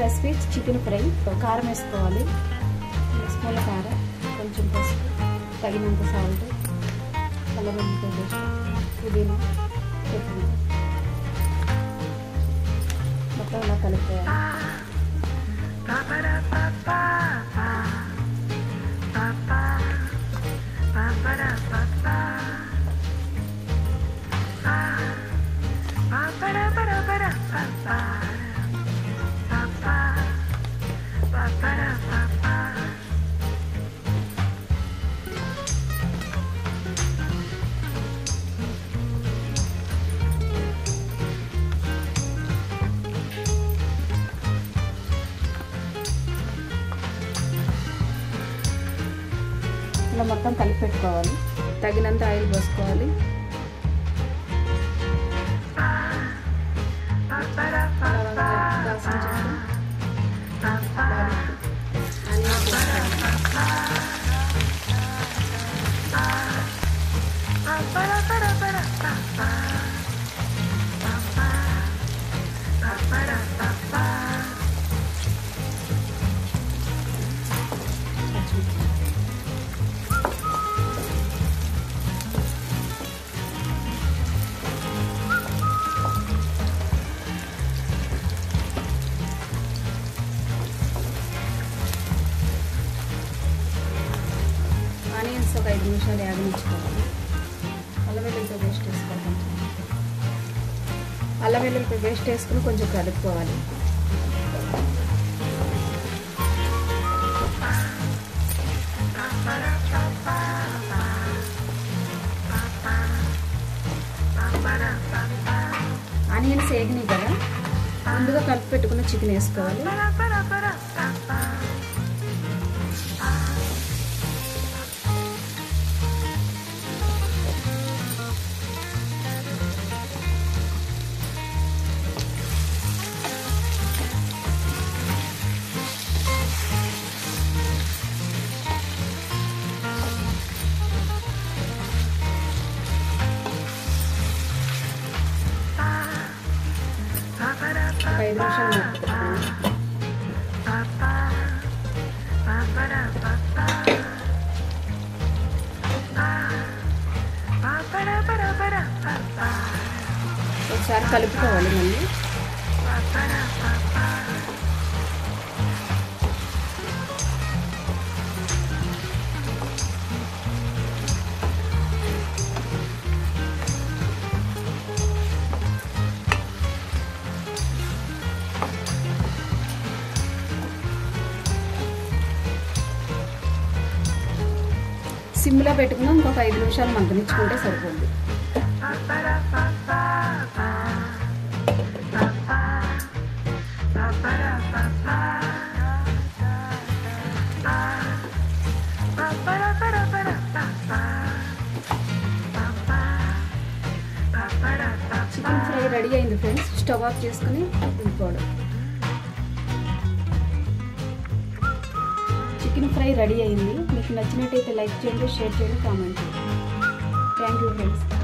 Recipe chicken fry కారం వేసుకోవాలి రెండు స్పూన్ల కారం కొంచెం పసుపు తగినంత సాల్ట్ అల్లం పేస్ట్ పుదీనా కొత్తిమీర మొత్తం ఇలా కలిపేయాలి ఇలా మొత్తం కలిపి పెట్టుకోవాలి తగినంత ఆయిల్ పోసుకోవాలి లవంగా, దాల్చిన చెక్క, బాదం, ఆనియన్ వేసుకోవాలి. పచ్చిమిర్చి. ఆనియన్స్ ఒక ఐదు నిమిషాలు యాగనిచ్చుకోవాలి అల్లం వెల్లుల్లిపై పేస్ట్ వేసుకోవాలి కొంచెం అల్లం వెల్లుల్లిపై పేస్ట్ వేసుకుని కొంచెం కలుపుకోవాలి ఆనియన్స్ వేగినాయి కదా ముందుగా కలిపి పెట్టుకున్న చికెన్ వేసుకోవాలి ఒక ఐదు నిమిషాలు మగ్గుతుంది. ఒకసారి కలుపుకోవాలి మళ్ళీ సిమ్లో పెట్టుకున్నాం ఇంకొక ఐదు నిమిషాలు మగ్గనిచ్చుకుంటే సరిపోద్ది చికెన్ ఫ్రై రెడీ అయింది ఫ్రెండ్స్ స్టవ్ ఆఫ్ చేసుకుని దింపుకోవడం చికెన్ ఫ్రై రెడీ అయింది మీకు నచ్చినట్టయితే లైక్ చేయండి షేర్ చేయండి కామెంట్ చేయండి థ్యాంక్ యూ ఫ్రెండ్స్